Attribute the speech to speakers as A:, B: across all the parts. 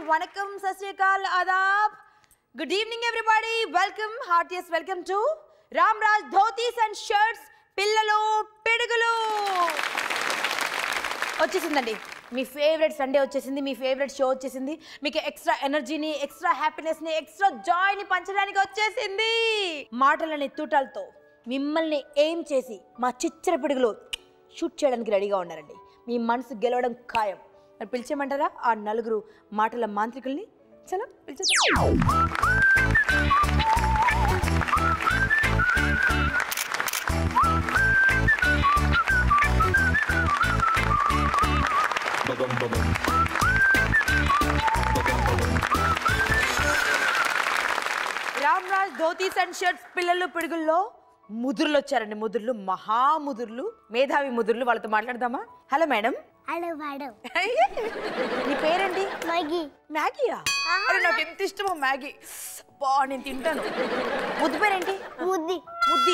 A: వణకం సశ్రీకాల్ ఆదాబ్ good evening everybody welcome heartiest welcome to Ramraj dhotis and shirts పిల్లలు పిడుగులు వచ్చేసిందండి మీ ఫేవరెట్ సండే వచ్చేసింది మీ ఫేవరెట్ షో వచ్చేసింది మీకు ఎక్స్ట్రా ఎనర్జీని ఎక్స్ట్రా హ్యాపీనెస్ని ఎక్స్ట్రా జాయ్ని పంచడానికి వచ్చేసింది మాటలని తూటాలతో మిమ్మల్ని ఏం చేసి మా చిచ్చర పిడుగులో షూట్ చేయడానికి రెడీగా ఉన్నారండి మీ మనసు గెలవడం ఖాయం మరి పిలిచేయమంటారా ఆ నలుగురు మాటల మాంత్రికుల్ని చలో పిలిచేద్దాం Ramraj dhotis and shirts పిల్లలు పిడుగుల్లో ముదుర్లు వచ్చారండి ముదుర్లు మహా ముదుర్లు మేధావి ముదుర్లు వాళ్ళతో మాట్లాడదామా హలో మేడం
B: హలో మేడం
A: నీ పేరండి
B: మగి
A: మ్యాగీయా అరే నాకు ఎంత ఇష్టమో మ్యాగీ బా నేను తింటాను ముద్దు పేరేంటి
B: ముద్ది
A: ముద్ది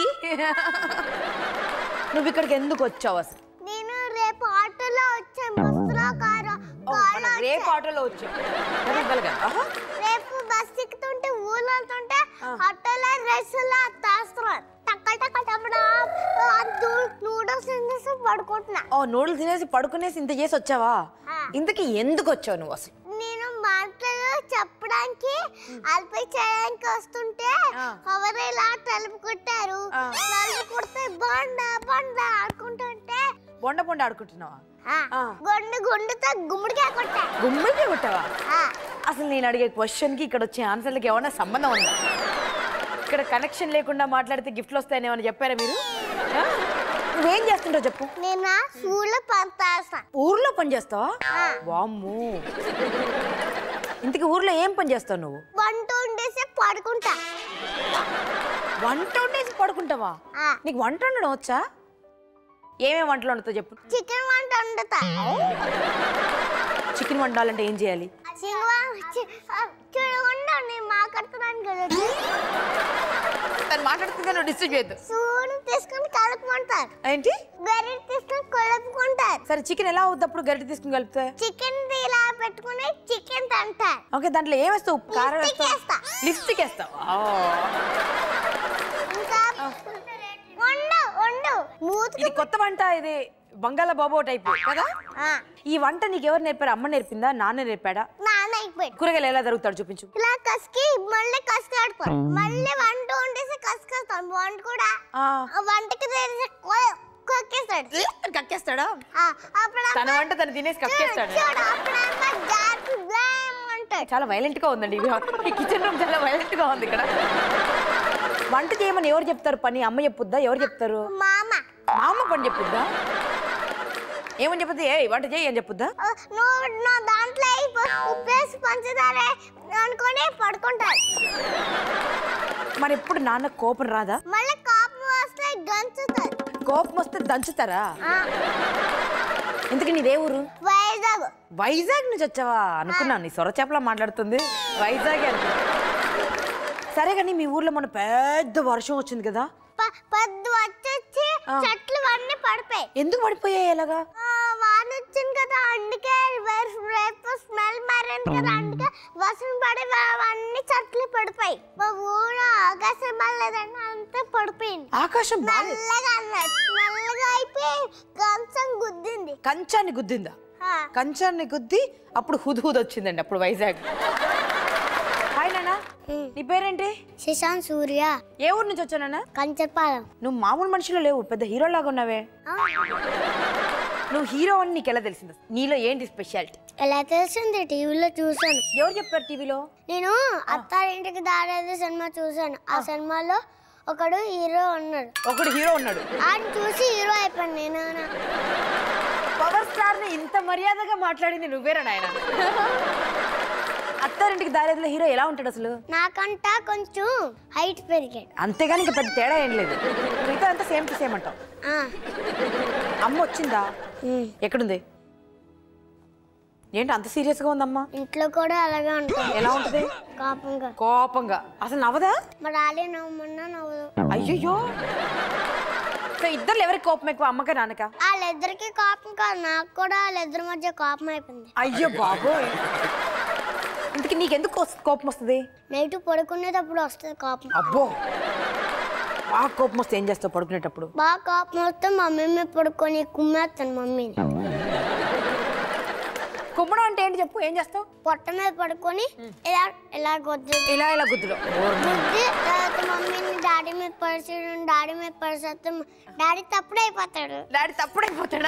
A: నువ్వు ఇక్కడికి ఎందుకు వచ్చావు అసలు
B: నేను రేపు ఆటోలో వచ్చాను బస్సులో కారు
A: ఓ,
B: కారు
A: మనం రేపు ఆటోలో వచ్చావు వెనకాలగా. ఆహా.
B: రేపు బస్ ఎక్కుతుంటే ఊళ్ళో వెళ్తుంటే ఆటోలో డ్రెస్సులో తాస్తున్నాను టక్క టక్క టమ్మడా నూడిల్స్ తినేసి పడుకుంటున్నా
A: ఓ నూడిల్స్ తినేసి పడుకునేసి ఇంత చేసి వచ్చావా
B: ఆ.
A: ఇంతకీ ఎందుకు వచ్చావు నువ్వు అసలు
B: నేను మాటలు చెప్పడానికి అల్పై చేయడానికి వస్తుంటే
A: ఆ.
B: ఎవరు ఇలా తలుపు కొట్టారు
A: ఆ.
B: తలుపు కొడితే బండ బండ ఆడుకుంటుంటే
A: బొండ బొండ ఆడుకుంటున్నావా
B: ఆ,
A: ఆ.
B: గుండు గుండుతో గుమ్మడికాయ కొట్టా
A: గుమ్మడికి కొట్టావా
B: ఆ,
A: అసలు నేను అడిగే క్వశ్చన్కి ఇక్కడ వచ్చే ఆన్సర్లకి ఏమైనా సంబంధం ఉందా ఇక్కడ కనెక్షన్ లేకుండా మాట్లాడితే గిఫ్ట్లు వస్తాయని ఏమైనా చెప్పారా మీరు ఆ? నువ్వేం చేస్తుంటావు చెప్పు
B: నేను స్కూల్లో పంపేస్తా
A: ఊర్లో పని చేస్తావా
B: ఆ.
A: వామ్మో ఇంతకీ ఊర్లో ఏం పని చేస్తావు నువ్వు
B: వంట వండేసి పడుకుంటా
A: వంట వండేసి పడుకుంటావా
B: ఆ,
A: నీకు వంట వండడం వచ్చా ఏమేమి వంటలు వండుతావు చెప్పు
B: చికెన్ వంట వండుతా
A: చికెన్ వండాలంటే ఏం చేయాలి
B: చూడకుండా నేను మాట్లాడుతున్నాను కదా
A: తను మాట్లాడుతుంటే నువ్వు డిస్టర్బ్ చేయొద్దు
B: సూడు తీసుకొని కలుపుకుంటారు
A: ఏంటి
B: గరిట తీసుకొని కలుపుకుంటారు
A: సరే చికెన్ ఎలా అవుద్ది అప్పుడు గరిటె తీసుకుని కలిపితే
B: చికెన్ ఇలా పెట్టుకుని చికెన్ తింటారు
A: ఓకే దాంట్లో ఏం వేస్తావు ఉప్పు కారం
B: లిప్స్టిక్
A: వేస్తావు
B: వేస్తా.
A: లిప్స్టిక్ వేస్తావు
B: ఇంకా వండు వండు మూతికి
A: ఇది కొత్త వంట ఇది బంగాళ బాబో టైప్ కదా
B: ఆ,
A: ఈ వంట నీకు ఎవరు నేర్పారు అమ్మ నేర్పిందా నాన్న నేర్పాడా
B: నాన్న అయిపోయాడు
A: కూరగాయలు ఎలా జరుగుతాడు చూపించు
B: ఇలా కసికి మళ్ళీ కసికి ఆడుకోవాలి మళ్ళీ వంట వండేసి కసికేస్తాను వంట కూడా
A: ఆ.
B: ఆ వంటకి తెలిసి కొ- కొక్కేస్తాడు
A: కక్కేస్తాడా
B: ఆ, అప్పుడు
A: తన వంట తను తినేసి కక్కేస్తాడు
B: చూడు అప్పుడేమో జాతి బ్లేమ్ అంటాడు
A: చాలా వైలెంట్ గా ఉందండి ఇది ఈ కిచెన్ రూమ్ చాలా వైలెంట్ గా ఉంది ఇక్కడ వంట చేయమని ఎవరు చెప్తారు పని అమ్మ చెప్పుద్దా ఎవరు చెప్తారు
B: మామ
A: మా అమ్మ పని చెప్పుద్దా ఏమని చెప్పుద్ది ఏ వంట చేయి అని చెప్పుద్దా
B: ఆ, నువ్వు నా దాంట్లో అయిపో- ఉప్పేసి పంచదార అనుకొని పడుకుంటాడు
A: మరి ఎప్పుడు నాన్న కోపం రాదా
B: మళ్ళీ కాపు వస్తే గంచుతాడు
A: కోపం వస్తే దంచుతారా
B: ఆ,
A: ఇంతకీ నీదే ఊరు
B: వైజాగ్
A: వైజాగ్ నుంచి వచ్చావా అనుకున్నాను నీ సొర చేపలా మాట్లాడుతుంది వైజాగ్ అనుకున్నా సరే కానీ మీ ఊర్లో మొన్న పెద్ద వర్షం వచ్చింది కదా
B: ప- పొద్దు వచ్చొచ్చి
A: ఆ.
B: చెట్లు అన్నీ పడిపోయి
A: ఎందుకు పడిపోయాయి ఎలాగా
B: వాన వచ్చింది కదా అందుకే రేపు రేపు స్మెల్ మారింది కదా అందుకే వర్షం పడి అన్ని చెట్లు పడిపోయి మా ఊరు ఆకాశం బాగాలేదండి అంతా పడిపోయింది
A: ఆకాశం బాగా
B: నల్లగా అన్నది నల్లగా అయిపోయి కంచం గుద్దింది
A: కంచాన్ని గుద్దిందా
B: ఆ,
A: కంచాన్ని గుద్ది అప్పుడు హుద్ హుద్ వచ్చిందండి అప్పుడు వైజాగ్ హాయ్ నాన్న నీ పేరేంటి
B: శశాంత్ సూర్య
A: ఏ ఊరు నుంచి వచ్చానా
B: కంచపాలెం
A: నువ్వు మామూలు మనిషిలో లేవు పెద్ద హీరో లాగా ఉన్నావే నువ్వు హీరో అని నీకు ఎలా తెలిసింది నీలో ఏంటి స్పెషాలిటీ
B: ఎలా తెలిసింది టీవీలో చూసాను
A: ఎవరు చెప్పారు టీవీలో
B: నేను అత్తారింటికి దారేది సినిమా చూసాను ఆ సినిమాలో ఒకడు హీరో ఉన్నాడు
A: ఒకడు హీరో ఉన్నాడు
B: ఆయన చూసి హీరో అయిపోయాను నేను
A: పవర్ స్టార్ ని ఇంత మర్యాదగా మాట్లాడింది నువ్వేరా నాయన అత్తారింటికి దారేదిలో హీరో ఎలా ఉంటాడు అసలు
B: నాకంట కొంచెం హైట్ పెరిగాడు
A: అంతేగాని ఇంకా పెద్ద తేడా ఏం లేదు మిగతా అంతా సేమ్ టు సేమ్ అంటావు
B: ఆ,
A: అమ్మ వచ్చిందా ఎక్కడుంది ఏంటి అంత సీరియస్ గా ఉందమ్మా
B: ఇంట్లో కూడా అలాగే ఉంటుంది
A: ఎలా ఉంటది
B: కోపంగా
A: కోపంగా అసలు నవ్వదా
B: మా డాడీ నవ్వమన్నా నవ్వదు
A: అయ్యయ్యో సో ఇద్దరు ఎవరికి కోపం ఎక్కువ అమ్మక నాన్నక
B: వాళ్ళిద్దరికి కోపం కాదు నాకు కూడా వాళ్ళిద్దరి మధ్య కోపం అయిపోయింది
A: అయ్యో బాబోయ్ ఇంతకీ నీకు ఎందుకు వస్తు- కోపం వస్తుంది
B: నైట్ పడుకునేటప్పుడు వస్తుంది కోపం
A: అబ్బో బాగా కోపం వస్తే ఏం చేస్తావు పడుకునేటప్పుడు
B: బాగా కోపం వస్తే మమ్మీ మీద పడుకొని కుమ్మేస్తాను మమ్మీని
A: కుమ్మడం అంటే ఏంటి చెప్పు ఏం చేస్తావు
B: పొట్ట మీద పడుకొని ఇలా ఇలా కొద్ది
A: ఇలా ఇలా గుద్దులో
B: గుద్ది తర్వాత మమ్మీని డాడీ మీద పరిచయం డాడీ మీద పరిచేస్తే డాడీ తప్పుడు అయిపోతాడు
A: డాడీ తప్పుడు అయిపోతాడా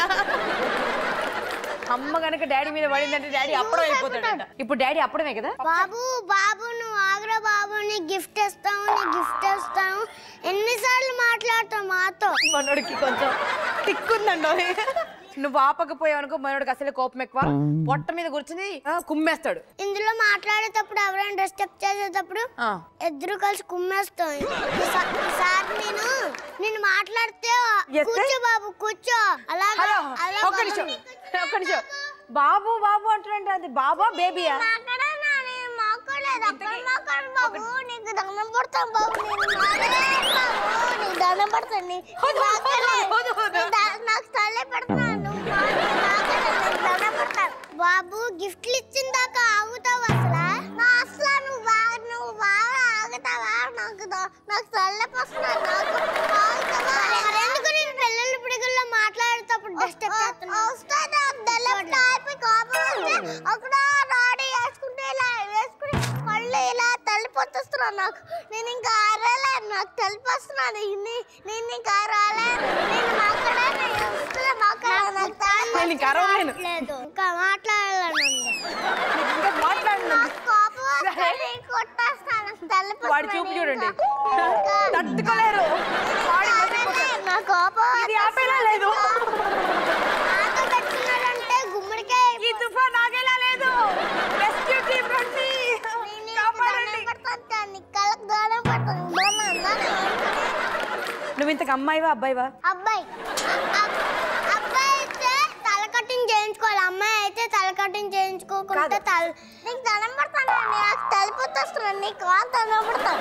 A: అమ్మ కనుక డాడీ మీద పడిందంటే డాడీ అప్పుడే అయిపోతాడంట ఇప్పుడు డాడీ అప్పుడమే కదా
B: బాబు బాబు నువ్వు ఆగ్రా బాబు నీ గిఫ్ట్ ఇస్తావు నీ గిఫ్ట్ ఇస్తావు ఎన్నిసార్లు మాట్లాడతావు మాతో
A: మనోడికి కొంచెం తిక్కుందండి నువ్వు ఆపకపోయావు అనుకో మనోడికి అసలే కోపం ఎక్కువ పొట్ట మీద కూర్చుని ఆ, కుమ్మేస్తాడు
B: ఇందులో మాట్లాడేటప్పుడు ఎవరైనా డిస్టర్బ్ చేసేటప్పుడు
A: ఆ,
B: ఇద్దరు కలిసి కుమ్మేస్తాం ఈసా- ఈసారి నేను నేను మాట్లాడితే
A: Yes, sir.
B: కూర్చో బాబు కూర్చో అలాగా
A: హలో
B: అలా
A: ఒక్క నిమిషం ఒక్క నిమిషం బాబు బాబు అంటున్నాంటే అది బాబా బేబీయా
B: మాట్లాడనా నేను మాట్లాడలేదు అక్కడ మాట్లాడు బాబు నీకు దండం పడతాను బాబు నేను మాట్లాడలేదు బాబు నీకు దండం పడతాను నీ-
A: వద్దు, వద్దు,
B: మాట్లాడలేదు.
A: వద్దు, వద్దు.
B: నీ ద- నాకు తల్లే పెడుతున్నాను నువ్వు మాట్లాడలేదు, నీకు దండం పడతాను బాబు గిఫ్ట్లు ఇచ్చిన దాకా ఆగుతావు అసలు నా అసలు నువ్వు బాగా నువ్వు బాగా ఆగుతావా నాకు ద- నాకు తల్లెపోస్తున్నాను నాకు ఆగుతావా ఎందుకు నేను పిల్లల పిడుగుల్లో మాట్లాడేటప్పుడు డిస్టర్బ్ చేస్తున్నావు వస్తాను తెల్లప్పుడు అయిపోయి కోపం వస్తే అక్కడ రాడి వేసుకుంటే ఇలా వేసుకుని మళ్ళీ ఇలా తల్లిపోతున్నాను నాకు నేను ఇంకా అరలేదు నాకు తల్లిపోస్తున్నాను ఇన్ని నేను ఇంకా రాలేదు నేను మాట్లాడాను వస్తున్నా మాట్లాడాను నాకు తాళి
A: నేను ఇంకా అరవలేను.
B: లేదు ఇంకా మాట్లాడాలను
A: నీకు ఇంకా మాట్లాడిన
B: నాకు కోపం వస్తే నేను కొట్టేస్తాను తల్లిపోతున్నాను
A: వాడి చూపు చూడండి
B: ఇంకా.
A: తట్టుకోలేరు వాడి
B: అరలేదు, నా కోపం
A: ఇది ఆపేలా లేదు
B: నాతో పెట్టుకున్నాడంటే గుమ్మడికాయ
A: ఈ తుఫాన్ ఆగేలా లేదు రెస్క్యూ టీం రండి కాపాడండి నువ్వు ఇంతకు అమ్మాయివా అబ్బాయివా
B: అబ్బాయి అబ్- అబ్బాయి అయితే తల కటింగ్ చేయించుకోవాలి అమ్మాయి అయితే తల కటింగ్ చేయించుకోకుండా
A: కాదు.
B: తల నీకు దండం పడతాను నాకు తలిపోతున్నాను నీకు కాదు దండం పడతాను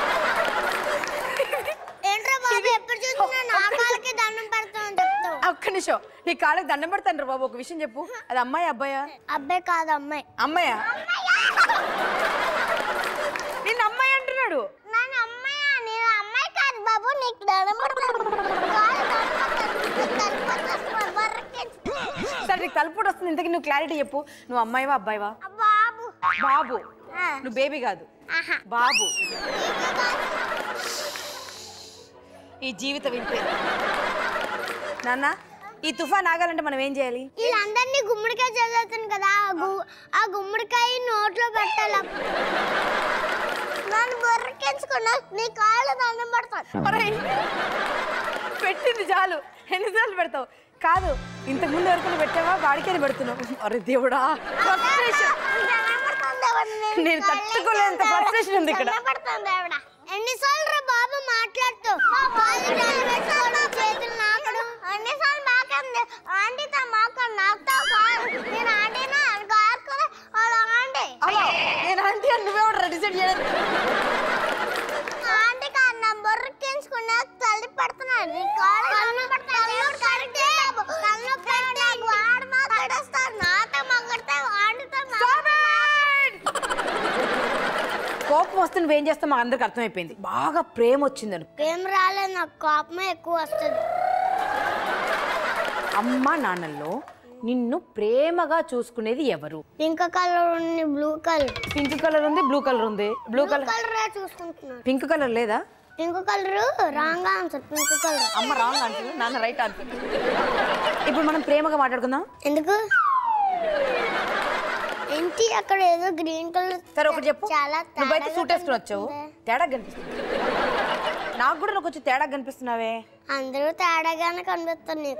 B: ఏంట్రా బాబు ఎప్పుడు చూసినా నా కాళ్ళకి దండం పెడతామని చెప్తావు
A: ఒక్క నిమిషం నీ కాళ్ళకి దండం పెడతాను బాబు ఒక విషయం చెప్పు అది అమ్మాయి అబ్బాయా
B: అబ్బాయి కాదు అమ్మాయి
A: అమ్మాయా నిన్న అమ్మాయి అంటున్నాడు
B: నన్ను అమ్మాయి నేను అమ్మాయి కాదు బాబు నీకు దండం పడతాను కాళ్ళు దండం పడతాను. నీకు తలిపోతున్నాను, బర్రెక్కించు.
A: సరే నీకు తలుపుడు వస్తుంది ఇంతకీ నువ్వు క్లారిటీ చెప్పు నువ్వు అమ్మాయివా అబ్బాయివా
B: ఆ బాబు
A: బాబు
B: ఆ.
A: నువ్వు బేబీ కాదు
B: ఆహా
A: బాబు ఈ జీవిత వింతే నాన్న ఈ తుఫాన్ ఆగాలంటే మనం ఏం చేయాలి
B: వీళ్ళందరినీ గుమ్మడికాయ చదువుతాను కదా ఆ గు- ఆ గుమ్మడికాయ నోట్లో పెట్టాలి నన్ను బొర్రకెంచుకున్నా నీ కాళ్ళు దండం పడతాను
A: ఒరేయ్, పెట్టింది చాలు ఎన్నిసార్లు పెడతావు కాదు ఇంతకు ముందు ఎవరికైనా పెట్టావా వాడికే పెడుతున్నావు అరే దేవుడా frustration. నేను తట్టుకోలేనంత frustration ఉంది ఇక్కడ.
B: ఎన్నిసార్లు రా బాబు మాట్లాడుతూ కాళ్ళు దండం పెట్టుకోవడం, చేతులు నాకడం ఎన్నిసార్లు మాకంది ఆంటీతో మాకండి నాకుతావు కాదు నేను ఆంటీనా గారుకుని వాళ్ళ ఆంటీ
A: అలా నేను ఆంటీ అని నువ్వెవడు డిసైడ్ చేయలేదు
B: ఆంటీ కాదు నా బొర్రకించుకున్నా తల్లి పడుతున్నాను నీ కాళ్ళు కన్ను కన్ను కడితే కన్ను కడితే వాడు మాట్లాడేస్తాడు నాతో మాట్లాడితే వాడితో
A: కోపం వస్తే నువ్వేం చేస్తావు మాకు అందరికి అర్థమైపోయింది బాగా ప్రేమ వచ్చింది అనుకో
B: ప్రేమ రాలేదు నాకు కోపమే ఎక్కువ వస్తుంది
A: అమ్మ నాన్నల్లో నిన్ను ప్రేమగా చూసుకునేది ఎవరు
B: పింక్ కలర్ ఉంది బ్లూ కలర్
A: పింక్ కలర్ ఉంది బ్లూ కలర్ ఉంది బ్లూ
B: బ్లూ
A: కలర్
B: కలర్ చూసుకుంటున్నాను
A: పింక్ కలర్ లేదా
B: pink colour wrong answer pink colour
A: అమ్మ రాంగ్ అంటుంది నాన్న రైట్ అంటుంది ఇప్పుడు మనం ప్రేమగా మాట్లాడుకుందాం
B: ఎందుకు ఏంటి అక్కడ ఏదో గ్రీన్ కలర్
A: సరే ఒకటి చెప్పు
B: చాలా
A: నువ్వైతే
B: తేడాగా
A: సూట్ వేసుకుని వచ్చావు
B: కనిపిస్తుంది.
A: తేడా కనిపిస్తుంది నాకు కూడా నాకు కొంచెం తేడా కనిపిస్తున్నావే
B: అందరూ తేడాగానే కనిపిస్తారు నీకు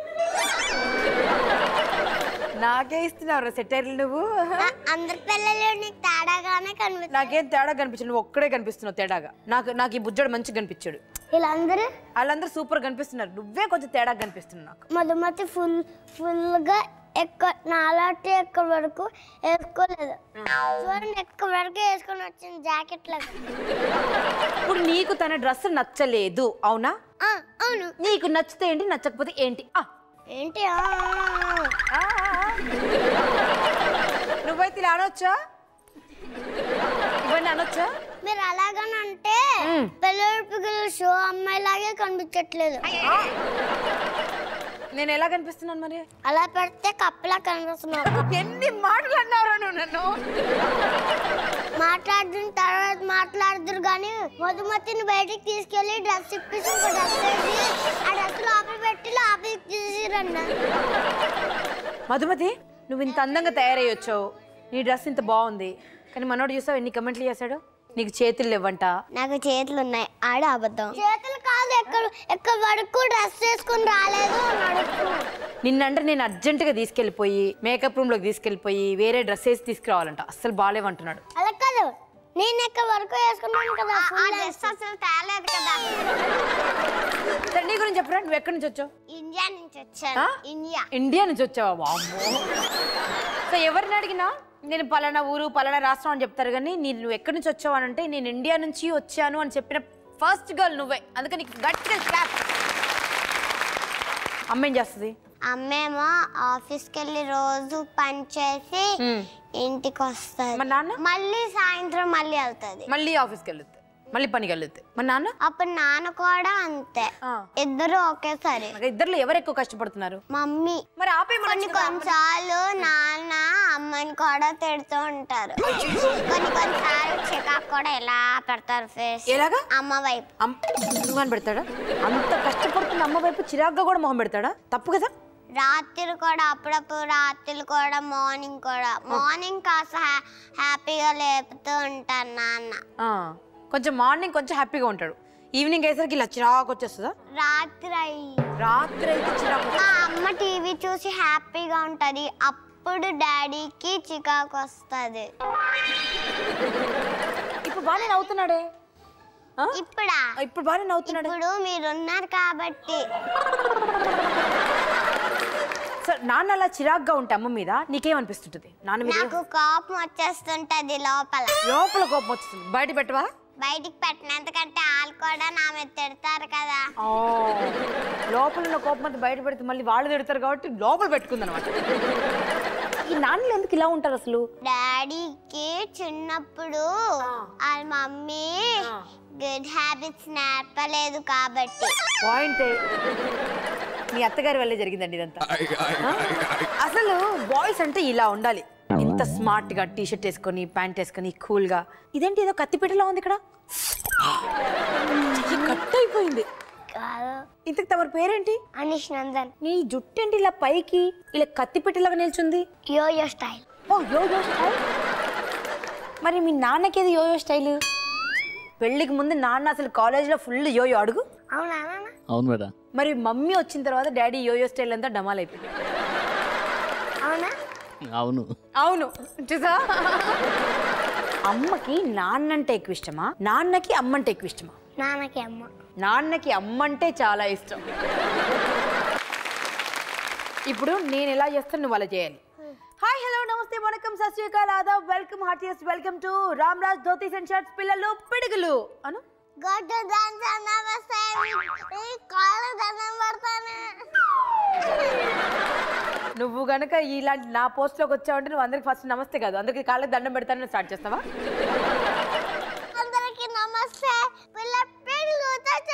A: నాకే ఇస్తున్నావు సెటైర్లు నువ్వు
B: ఆ- అందరి పిల్లలు నీకు తేడాగానే కనిపిస్తారు
A: నాకేం తేడా కనిపించదు నువ్వు ఒక్కడే కనిపిస్తున్నావు తేడాగా నాకు నాకు ఈ బుజ్జోడు మంచిగా కనిపించాడు
B: వీళ్ళందరూ
A: వాళ్ళందరూ సూపర్ కనిపిస్తున్నారు నువ్వే కొంచెం తేడా కనిపిస్తున్నావు నాకు
B: మధుమతి ఫుల్ ఫుల్గా ఎక్క నాలాంటి ఎక్కడి వరకు వేసుకోలేదు చూడండి ఎక్కడి వరకు వేసుకొని వచ్చింది జాకెట్ లాగా
A: ఇప్పుడు నీకు తన డ్రెస్ నచ్చలేదు అవునా
B: ఆ, అవును
A: నీకు నచ్చితే ఏంటి నచ్చకపోతే ఏంటి ఆ,
B: ఏంటి ఆ, ఆ,
A: ఆ, ఆ. నువ్వైతే ఇలా అనొచ్చా ఇవన్నీ అనొచ్చా
B: మీరు అలాగనంటే
A: మ్మ్.
B: పెళ్ళిపిల్లల షో అమ్మాయిలాగే కనిపించట్లేదు
A: నేను ఎలా కనిపిస్తున్నాను మరి
B: అలా పెడితే కప్పలా కనిపిస్తున్నారు
A: ఎన్ని మాటలు అన్నారు నువ్వు నన్ను
B: మాట్లాడిన తర్వాత మాట్లాడుదురు కానీ మధుమతిని బయటికి తీసుకెళ్లి డ్రెస్ ఇప్పించి ఒక డ్రెస్ వేసి ఆ డ్రెస్ లోపల పెట్టి లోపలికి తీసిరన్న
A: మధుమతి నువ్వు ఇంత అందంగా తయారయ్యి వచ్చావు నీ డ్రెస్ ఇంత బాగుంది కానీ మనోడు చూసావు ఎన్ని కమెంట్లు చేశాడు నీకు చేతులు లేవంట
B: నాకు చేతులు ఉన్నాయి ఆడ అబద్ధం చేతులు కాదు ఎక్కడ ఎక్కడ వరకు డ్రెస్ వేసుకుని రాలేదు అని అడుగుతున్నాడు.
A: నిన్నంటే నేను అర్జెంటుగా తీసుకెళ్ళిపోయి మేకప్ రూమ్లోకి తీసుకెళ్ళిపోయి వేరే డ్రెస్ వేసి తీసుకురావాలంట అస్సలు బాగాలేవంటున్నాడు
B: అలా కాదు నేను ఎక్కడ వరకు వేసుకున్నాను కదా డ్రెస్ అసలు తేలేదు కదా
A: సరే నీ గురించి చెప్పరా నువ్వు ఎక్కడి నుంచి వచ్చావు
B: ఇండియా నుంచి
A: ఆ?
B: వచ్చాను ఇండియా
A: ఇండియా నుంచి వచ్చావా వామ్మో సో ఎవరిని అడిగినా నేను పలానా ఊరు పలానా రాష్ట్రం అని చెప్తారు కానీ నీ- నువ్వు ఎక్కడి నుంచి వచ్చావు అని అంటే నేను ఇండియా నుంచి వచ్చాను అని చెప్పిన ఫస్ట్ గర్ల్ నువ్వే అందుకని నీకు గట్టిగా క్లాప్ అమ్మ ఏం చేస్తుంది
B: అమ్మేమో ఆఫీస్కి వెళ్ళి రోజు పని చేసి
A: హ్మ్.
B: ఇంటికి వస్తుంది
A: మరి నాన్న
B: మళ్ళీ సాయంత్రం మళ్ళీ వెళ్తుంది
A: మళ్ళీ ఆఫీస్కి వెళ్తుంది మళ్ళీ పనికి వెళ్తుంది మరి నాన్న
B: అప్పుడు నాన్న కూడా అంతే
A: ఆ.
B: ఇద్దరు ఒకేసారి
A: మరి ఇద్దరులో ఎవరు ఎక్కువ కష్టపడుతున్నారు
B: మమ్మీ
A: మరి ఆపే
B: కొన్ని కొన్నిసార్లు నాన్న అమ్మని కూడా తిడుతూ ఉంటారు కొన్ని కొన్నిసార్లు చికాకు కూడా ఎలా పెడతారు ఫేస్
A: ఎలాగా
B: అమ్మ వైపు
A: అమ్మ నువ్వు అని పెడతాడా అంత కష్టపడుతున్న అమ్మ వైపు చిరాగ్గా కూడా మొహం పెడతాడా తప్పు కదా
B: రాత్రి కూడా అప్పుడప్పుడు రాత్రులు కూడా మార్నింగ్ కూడా మార్నింగ్ కాస్త హ్యా- హ్యాపీగా లేపుతూ ఉంటాను నాన్న
A: ఆ, కొంచెం మార్నింగ్ కొంచెం హ్యాపీగా ఉంటాడు ఈవినింగ్ అయ్యేసరికి ఇలా చిరాకు వచ్చేస్తుందా
B: రాత్రి అయ్యి
A: రాత్రి అయితే చిరాకు
B: మా అమ్మ టీవీ చూసి హ్యాపీగా ఉంటది అప్పుడు డాడీకి చికాకు వస్తుంది
A: ఇప్పుడు బాగానే నవ్వుతున్నాడే ఆ?
B: ఇప్పుడా
A: ఇప్పుడు బాగానే నవ్వుతున్నాడే
B: ఇప్పుడు మీరున్నారు కాబట్టి
A: సో నాన్న అలా చిరాగ్గా ఉంటే అమ్మ మీద నీకేమనిపిస్తుంటుంది నాన్న మీద
B: నాకు కోపం వచ్చేస్తుంటది లోపల
A: లోపల కోపం వస్తుంది బయట పెట్టవా
B: బయటికి పెట్టిన ఎందుకంటే వాళ్ళు కూడా నా మీద తిడతారు కదా
A: ఆ, లోపల ఉన్న కోపం అంతా బయట పెడితే మళ్ళీ వాళ్ళు తిడతారు కాబట్టి లోపల పెట్టుకుంది అనమాట ఈ నాన్నలు ఎందుకు ఇలా ఉంటారు అసలు
B: డాడీకి చిన్నప్పుడు వాళ్ళ మమ్మీ గుడ్ హ్యాబిట్స్ నేర్పలేదు కాబట్టి
A: పాయింట్ మీ అత్తగారి వల్లే జరిగిందండి ఇదంతా అసలు బాయ్స్ అంటే ఇలా ఉండాలి ఇంత స్మార్ట్ గా టీ షర్ట్ వేసుకొని ప్యాంట్ వేసుకొని కూల్ గా ఇదేంటి ఏదో కత్తిపీటలా ఉంది ఇక్కడ చెయ్యి కట్ అయిపోయింది
B: కాదు
A: ఇంతకు తమరి పేరేంటి
B: అనిష్ నందన్
A: నీ జుట్టు ఏంటి ఇలా పైకి ఇలా కత్తిపీటలాగా నిల్చుంది
B: యోయో స్టైల్
A: ఓ యోయో స్టైల్ మరి మీ నాన్నకేది యోయో స్టైల్ పెళ్ళికి ముందు నాన్న అసలు కాలేజీలో ఫుల్ యోయో అడుగు
B: అవునా నాన్న?
C: అవును మేడం
A: మరి మమ్మీ వచ్చిన తర్వాత డాడీ యోయో స్టైల్ అంతా డమాల్ అయిపోయింది
B: అవునా
C: అవును
A: అవును చూసా అమ్మకి నాన్నంటే ఎక్కువ ఇష్టమా నాన్నకి అమ్మంటే ఎక్కువ ఇష్టమా
B: నాన్నకి అమ్మ
A: నాన్నకి అమ్మంటే చాలా ఇష్టం ఇప్పుడు నేను ఎలా చేస్తాను నువ్వు అలా చేయాలి హాయ్ హలో నమస్తే వణకం సత్ శ్రీ అకాల్ ఆదాబ్ welcome heartiest welcome to Ramraj dhotis and shirts పిల్లలు పిడుగులు అను
B: గొడ్డు డాన్స్ నమస్తే కాళ్ళు దండం పడతాను
A: నువ్వు గనక ఇలాంటి నా పోస్ట్లోకి వచ్చావంటే నువ్వు అందరికి ఫస్ట్ నమస్తే కాదు అందరికి కాళ్ళకి దండం పెడతానని స్టార్ట్ చేస్తావా
B: అందరికి నమస్తే పిల్ల పిల్లలు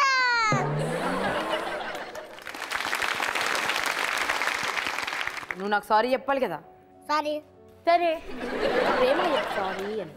A: నువ్వు నాకు సారీ చెప్పాలి కదా
B: సారీ
A: సరే ప్రేమ సారీ అని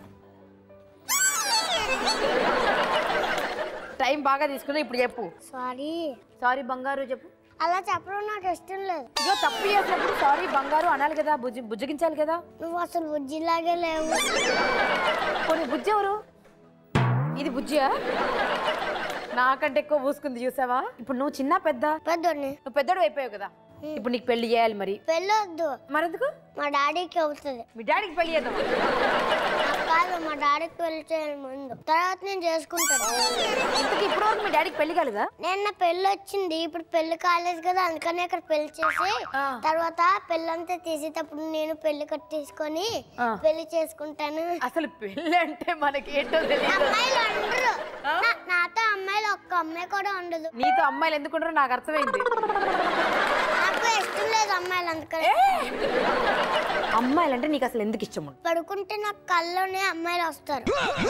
A: టైం బాగా తీసుకున్నా ఇప్పుడు చెప్పు
B: సారీ
A: సారీ బంగారు చెప్పు
B: అలా చెప్పడం నాకు ఇష్టం లేదు
A: ఇగో తప్పు చేసినప్పుడు సారీ బంగారు అనాలి కదా బుజ్జి బుజ్జగించాలి కదా
B: నువ్వు అసలు బుజ్జిలాగే లేవు
A: కొన్ని బుజ్జి ఎవరు ఇది బుజ్జియా నాకంటే ఎక్కువ పూసుకుంది చూసావా ఇప్పుడు నువ్వు చిన్న పెద్ద
B: పెద్దోడిని
A: నువ్వు పెద్దోడు అయిపోయావు కదా ఇప్పుడు నీకు పెళ్లి చేయాలి మరి
B: పెళ్ళొద్దు
A: మరెందుకు
B: మా డాడీకి అవుతుంది
A: మీ డాడీకి పెళ్లి చేద్దాం
B: నాకు కాదు మా డాడీకి పెళ్లి చేయాలి ముందు తర్వాత నేను చేసుకుంటాను
A: ఇంతకు ఇప్పుడు వరకు మీ డాడీకి పెళ్లి కాలేదా
B: నిన్న పెళ్ళి వచ్చింది ఇప్పుడు పెళ్లి కాలేదు కదా అందుకని ఇక్కడ పెళ్లి చేసి
A: ఆ.
B: తర్వాత పెళ్ళంతా తీసేటప్పుడు నేను పెళ్లి కట్టేసుకొని
A: ఆ.
B: పెళ్లి చేసుకుంటాను
A: అసలు పెళ్లి అంటే మనకి ఏంటో తెలియదు
B: అమ్మాయిలు ఉండరు నా- నాతో అమ్మాయిలు ఒక్క అమ్మాయి కూడా ఉండదు
A: నీతో అమ్మాయిలు ఎందుకుంటారో నాకు అర్థమైంది
B: నాకు నాకు ఇష్టం లేదు అమ్మాయిలు అందుకని
A: అమ్మాయిలంటే నీకు అసలు ఎందుకు ఇష్టం ఉండదు
B: పడుకుంటే నాకు కల్లోనే అమ్మాయిలు వస్తారు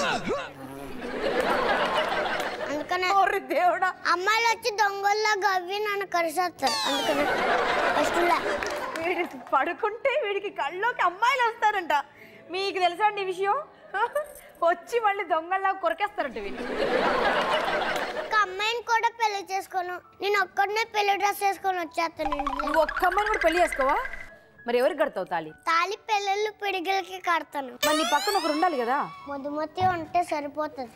B: అందుకనే
A: ఓరి దేవుడా
B: అమ్మాయిలు వచ్చి దొంగల్లా గవ్వి నన్ను కరిసేస్తారు అందుకని ఇష్టం లే
A: వీడి పడుకుంటే వీడికి కళ్ళలోకి అమ్మాయిలు వస్తారంట మీకు తెలుసా అండి ఈ విషయం వచ్చి మళ్ళీ దొంగల్లా కొరికేస్తారంట వీళ్ళు
B: ఒక అమ్మాయిని కూడా పెళ్లి చేసుకోను నేను ఒక్కడనే పెళ్లి డ్రెస్ వేసుకొని వచ్చేస్తాను ఇంటికి.
A: నువ్వు ఒక్క అమ్మాయిని కూడా పెళ్లి చేసుకోవా మరి ఎవరికి కడతావు తాళి
B: తాళి పెళ్ళిళ్ళు పిడిగిలకి కడతాను
A: మరి నీ పక్కన ఒకరు ఉండాలి కదా
B: మధుమతి ఉంటే సరిపోతుంది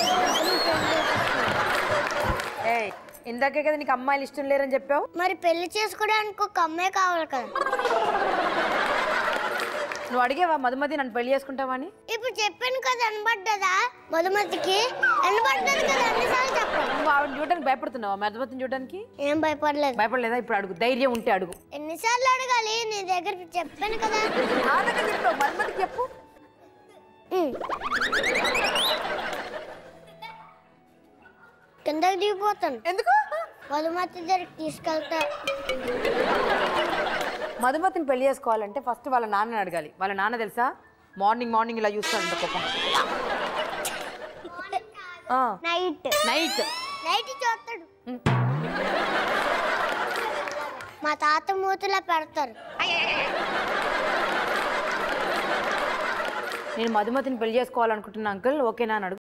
A: ఏ ఇందాకే కదా నీకు అమ్మాయిలు ఇష్టం లేరని చెప్పావు
B: మరి పెళ్లి చేసుకోవడానికి ఒక అమ్మాయి కావాలి కదా
A: నువ్వు అడిగేవా మధుమతి నన్ను పెళ్లి చేసుకుంటావా అని
B: ఇప్పుడు చెప్పాను కదా అనబడ్డదా మధుమతికి అనబడ్డది కదా అన్నిసార్లు చెప్పాను
A: నువ్వు ఆవిడ చూడడానికి భయపడుతున్నావా మధుమతిని చూడడానికి
B: ఏం భయపడలేదు
A: భయపడలేదా ఇప్పుడు అడుగు ధైర్యం ఉంటే అడుగు
B: ఎన్నిసార్లు అడగాలి నీ దగ్గర చెప్పాను కదా
A: మధుమతికి చెప్పు
B: ఉమ్. కిందకి దిగిపోతాను
A: ఎందుకు
B: మధుమతి దగ్గరికి తీసుకెళ్తా
A: మధుమతిని పెళ్లి చేసుకోవాలంటే ఫస్ట్ వాళ్ళ నాన్నని అడగాలి వాళ్ళ నాన్న తెలుసా మార్నింగ్ మార్నింగ్ ఇలా చూస్తాడంట కోపం
B: నైట్
A: నైట్
B: నైట్ చూస్తాడు మా తాత మూతలా పెడతారు
A: నేను మధుమతిని పెళ్లి చేసుకోవాలనుకుంటున్నా అంకుల్ ఓకేనా అని అడుగు